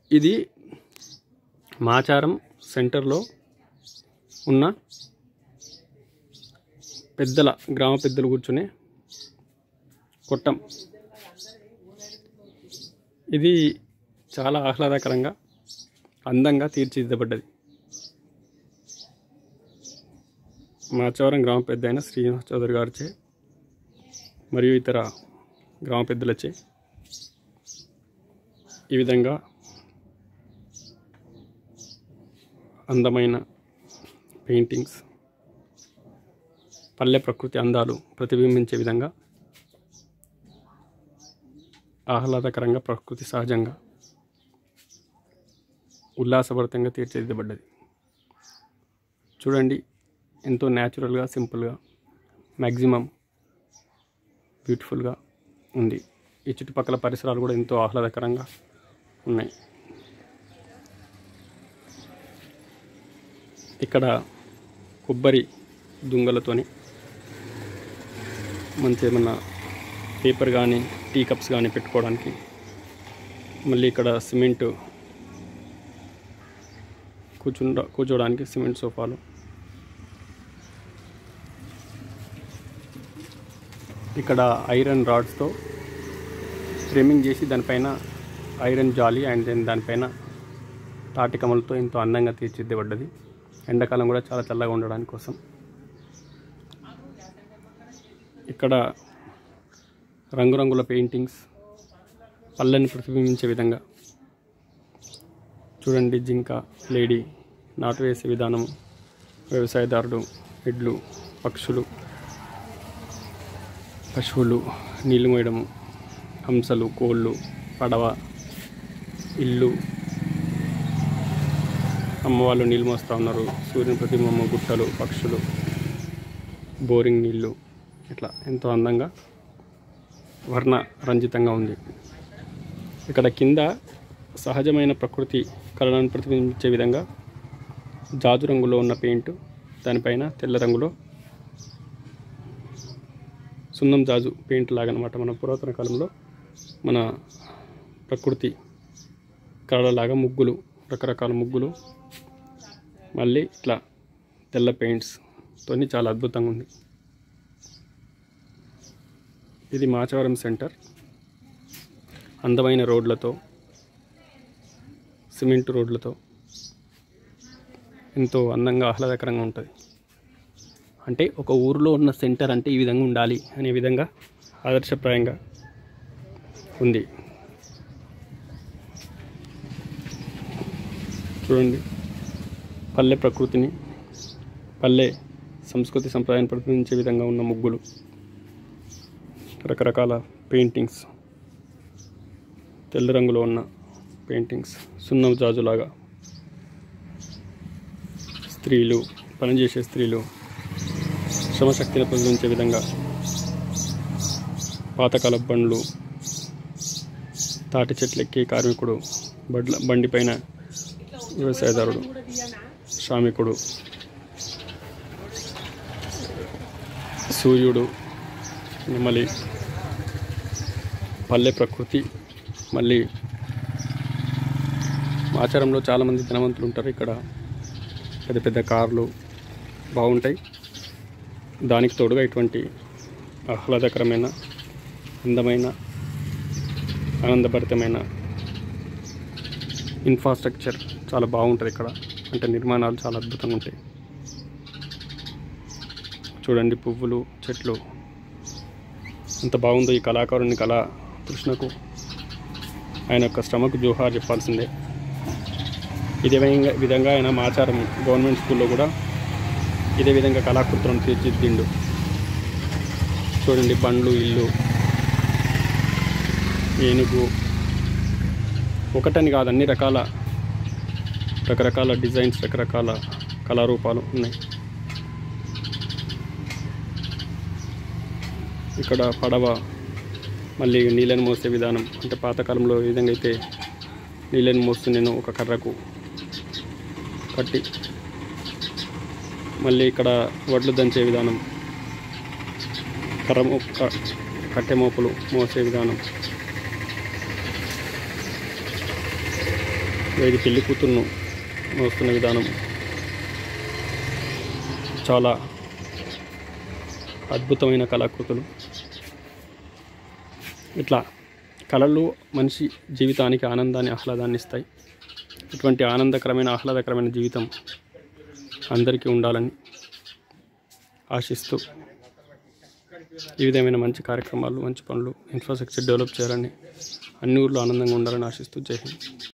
ఇది మాచారం సెంటర్లో ఉన్న పెద్దల గ్రామ పెద్దలు కూర్చునే కొట్టం ఇది చాలా ఆహ్లాదకరంగా అందంగా తీర్చిదిద్దబడ్డది మాచవరం గ్రామ పెద్ద అయిన శ్రీనివాస్ చౌదరి గారిచే మరియు ఇతర గ్రామ పెద్దలచే ఈ విధంగా అందమైన పెయింటింగ్స్ పల్లె ప్రకృతి అందాలు ప్రతిబింబించే విధంగా ఆహ్లాదకరంగా ప్రకృతి సహజంగా ఉల్లాసభరితంగా తీర్చిదిద్దబడ్డది చూడండి ఎంతో న్యాచురల్గా సింపుల్గా మ్యాక్సిమం బ్యూటిఫుల్గా ఉంది ఈ చుట్టుపక్కల పరిసరాలు కూడా ఎంతో ఆహ్లాదకరంగా ఉన్నాయి ఇక్కడ కొబ్బరి దుంగలతోని మంచి ఏమన్నా పేపర్ కానీ టీ కప్స్ కానీ పెట్టుకోవడానికి మళ్ళీ ఇక్కడ సిమెంట్ కూర్చుండ కూర్చోవడానికి సిమెంట్ సోఫాలు ఇక్కడ ఐరన్ రాడ్స్తో ఫ్రేమింగ్ చేసి దానిపైన ఐరన్ జాలి అండ్ దెన్ దానిపైన తాటి కమలతో ఎంతో అందంగా తీర్చిదిద్దబడ్డది ఎండాకాలం కూడా చాలా చల్లగా ఉండడానికి కోసం ఇక్కడ రంగురంగుల పెయింటింగ్స్ పళ్ళని ప్రతిబింబించే విధంగా చూడండి జింక లేడీ నాటు వేసే విధానం వ్యవసాయదారుడు ఎడ్లు పక్షులు పశువులు నీళ్లు మోయడము హంసలు కోళ్ళు పడవ ఇల్లు అమ్మవాళ్ళు నీళ్ళు మోస్తూ ఉన్నారు సూర్యుని ప్రతిబింబం గుట్టలు పక్షులు బోరింగ్ నీళ్ళు ఇట్లా ఎంతో అందంగా వర్ణ రంజితంగా ఉంది ఇక్కడ కింద సహజమైన ప్రకృతి కళలను ప్రతిబింబించే విధంగా జాజు రంగులో ఉన్న పెయింట్ దానిపైన తెల్ల రంగులో సున్నం జాజు పెయింట్ లాగా అనమాట మన పురాతన కాలంలో మన ప్రకృతి కళలాగా ముగ్గులు రకరకాల ముగ్గులు మళ్ళీ ఇట్లా తెల్ల పెయింట్స్ తోని చాలా అద్భుతంగా ఉంది ఇది మాచవరం సెంటర్ అందమైన రోడ్లతో సిమెంట్ రోడ్లతో ఎంతో అందంగా ఆహ్లాదకరంగా ఉంటుంది అంటే ఒక ఊరిలో ఉన్న సెంటర్ అంటే ఈ విధంగా ఉండాలి అనే విధంగా ఆదర్శప్రాయంగా ఉంది చూడండి పల్లె ప్రకృతిని పల్లె సంస్కృతి సంప్రదాయాన్ని ప్రతిబింబించే విధంగా ఉన్న ముగ్గులు రకరకాల పెయింటింగ్స్ తెల్ల రంగులో ఉన్న పెయింటింగ్స్ సున్నం జాజులాగా స్త్రీలు పనిచేసే స్త్రీలు శ్రమశక్తిని ప్రదర్శించే విధంగా పాతకాల బండ్లు తాటి చెట్లు ఎక్కే కార్మికుడు బండ్ల బండిపైన వ్యవసాయదారుడు శ్రామికుడు సూర్యుడు మళ్ళీ పల్లె ప్రకృతి మళ్ళీ ఆచారంలో చాలామంది ధనవంతులు ఉంటారు ఇక్కడ పెద్ద పెద్ద కార్లు బాగుంటాయి దానికి తోడుగా ఇటువంటి ఆహ్లాదకరమైన అందమైన ఆనందభరితమైన ఇన్ఫ్రాస్ట్రక్చర్ చాలా బాగుంటుంది ఇక్కడ అంటే నిర్మాణాలు చాలా అద్భుతంగా ఉంటాయి చూడండి పువ్వులు చెట్లు ఎంత బాగుందో ఈ కళాకారుని కళా తృష్ణకు ఆయన యొక్క శ్రమకు జోహార్ చెప్పాల్సిందే ఇదే విధంగా విధంగా ఆయన మాచారం గవర్నమెంట్ స్కూల్లో కూడా ఇదే విధంగా కళాకృతులను తీర్చిదిద్దిండు చూడండి బండ్లు ఇల్లు ఏనుగు ఒకటని కాదు అన్ని రకాల రకరకాల డిజైన్స్ రకరకాల కళారూపాలు ఉన్నాయి ఇక్కడ పడవ మళ్ళీ నీళ్ళని మోసే విధానం అంటే పాతకాలంలో ఏ విధంగా అయితే నీళ్ళని మోస్తూ నేను ఒక కర్రకు కట్టి మళ్ళీ ఇక్కడ వడ్లు దంచే విధానం కర్ర మో- క- కట్టె మోపులు మోసే విధానం ఇది పెళ్లి కూతురును మోస్తున్న విధానం చాలా అద్భుతమైన కళాకృతులు ఇట్లా కళలు మనిషి జీవితానికి ఆనందాన్ని ఆహ్లాదాన్ని ఇస్తాయి ఇటువంటి ఆనందకరమైన ఆహ్లాదకరమైన జీవితం అందరికీ ఉండాలని ఆశిస్తూ ఈ విధమైన మంచి కార్యక్రమాలు మంచి పనులు ఇన్ఫ్రాస్ట్రక్చర్ డెవలప్ చేయాలని అన్ని ఊర్లో ఆనందంగా ఉండాలని ఆశిస్తూ జై హింద్